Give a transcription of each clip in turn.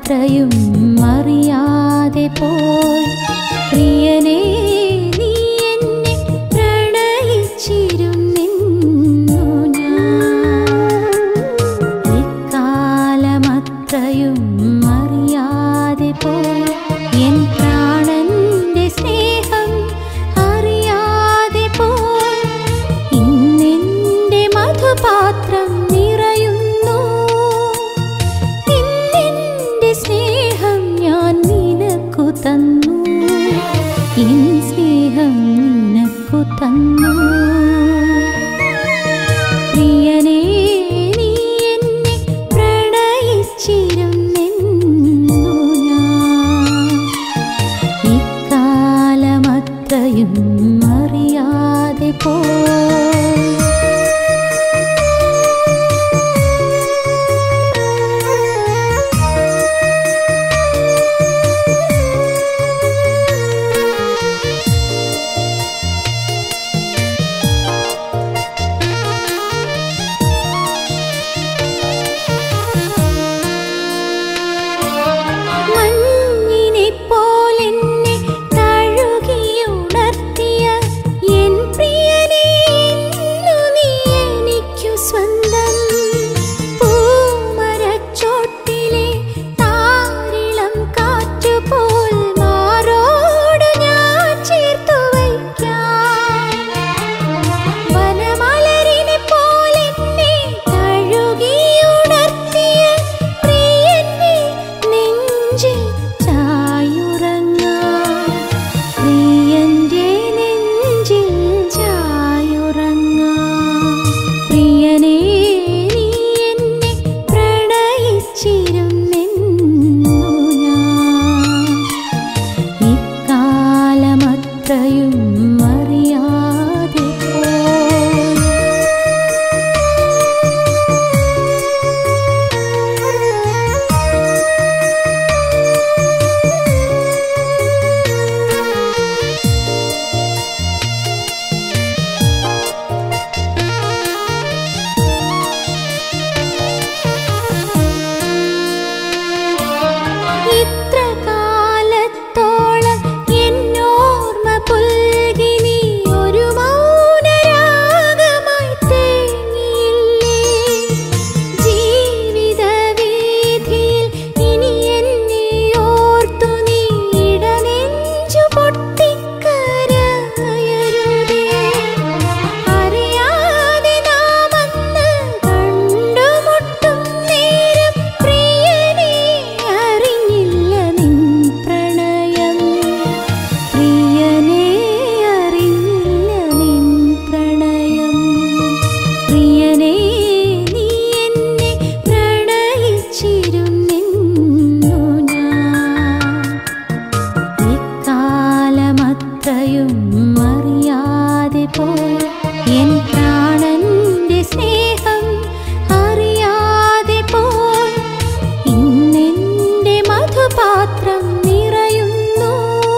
കാലമത്രയും അറിയാതെ പോയി പ്രിയനേ നീ എന്നെ പ്രണയിച്ചിരുന്നു ഞാൻ ഇക്കാലമത്രയും അറിയാതെ പോയി എൻ പ്രാണന്റെ സ്നേഹം അറിയാതെ പോയി ഇന്നെന്റെ മധുപാത്രം നിറയുന്നു ഇന്നെന്റെ സ്നേഹം ഞാൻ നിനക്കു തന്നു എൻ സ്നേഹം നിനക്കു തന്നു പ്രിയനേ നീ എന്നെ പ്രണയിച്ചിരുന്നെന്നു ഞാൻ ഇക്കാലമത്രയും അറിയാതെ പോയി മഞ്ഞിനെ പോലെന്നെ തഴുകിയുണർത്തിയ എൻ പ്രിയനേ ഇന്നു നീ എനിക്കു സ്വന്തം പൂമരച്ചോട്ടിലെ താരിളം കാറ്റുപോൽ മാറോട് ഞാൻ ചേർത്തു വയ്ക്കാം വനമലരിനെ പോലെന്നെ തഴുകിയുണർത്തിയ പ്രിയനെ നെഞ്ചിൽ ചായുറങ്ങാം പ്രിയന്റെ നെഞ്ചിൽ ചായുറങ്ങാം പ്രിയനേ നീ എന്നെ പ്രണയിച്ചിരുന്നെന്നു ഞാൻ ഇക്കാലമത്രയും അറിയാതെ പോയി ഇത്ര കാലത്തോളം എന്നോർമ്മ പുൽകി നീ ഒരു മൗനരാഗമായി തേങ്ങിയില്ലേ ജീവിത വീഥിയിൽ ഇനി എന്നെ ഓർത്തു നീ ഇടനെഞ്ചു പൊട്ടിക്കരയരുതേ അറിയാതെ നാം അന്ന് കണ്ടുമുട്ടും നേരം പ്രിയനെ അറിഞ്ഞില്ല നിൻ പ്രണയം പ്രിയനെ അറിഞ്ഞില്ല നിൻ പ്രണയം പ്രിയനെ നീ എന്നെ പ്രണയിച്ചിരുന്നെന്നു ഞാൻ ഇക്കാലമത്രയും അറിയാതെ പോയി എൻ പ്രാണന്റെ സ്നേഹം അറിയാതെ പോയി ഇന്നെന്റെ മധുപാത്രം നിറയുന്നു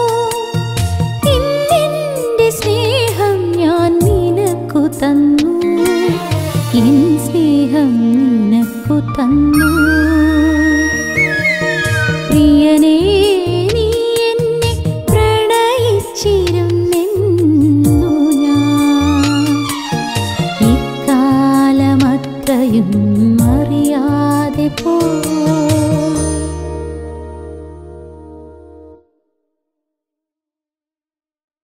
ഇന്നെന്റെ സ്നേഹം ഞാൻ നിനക്കു തന്നു എൻ സ്നേഹം നിനക്കു തന്നു